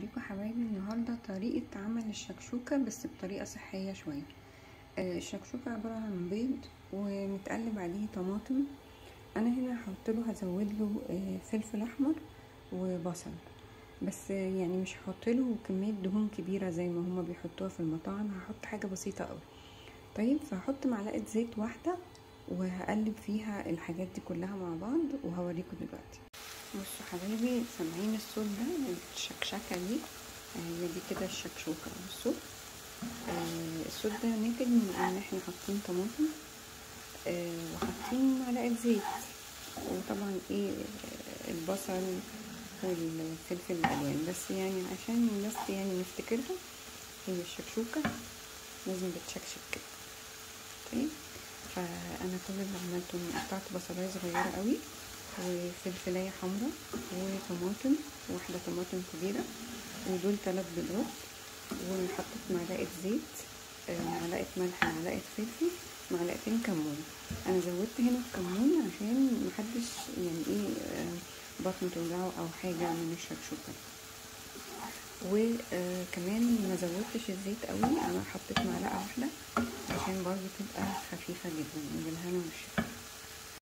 هوريكم حبايبي النهاردة طريقة عمل الشكشوكة بس بطريقة صحية شوية آه، الشكشوكة عبارة عن بيض ومتقلب عليه طماطم انا هنا هحط له هزود له آه، فلفل احمر وبصل بس آه، يعني مش هحط له كمية دهون كبيرة زي ما هما بيحطوها في المطاعم هحط حاجة بسيطة قوي طيب فهحط معلقة زيت واحدة وهقلب فيها الحاجات دي كلها مع بعض وهوريكم دلوقتي بصوا حبايبي سامعين الصوت ده الشكشكة دي هي دي كده الشكشوكة بصوا آه الصوت ده ناتج من ان احنا حاطين طماطم آه وحاطين معلقة زيت وطبعا ايه البصل والفلفل الالوان بس يعني عشان الناس يعني نفتكرها هي الشكشوكة لازم بتشكشك كده طيب فانا كل اللي عملته اني قطعت بصلايه صغيره قوي وفلفلايه حمراء وطماطم واحده طماطم كبيره ودول ثلاث بيضات وحطيت معلقه زيت معلقه ملح معلقه فلفل معلقتين كمون انا زودت هنا الكمون عشان محدش يعني ايه بطنه توجعه او حاجه من الشكشوكه وكمان ما زودتش الزيت قوي انا حطيت معلقه واحده عشان برضه تبقى خفيفه جدا بالهنا والشفا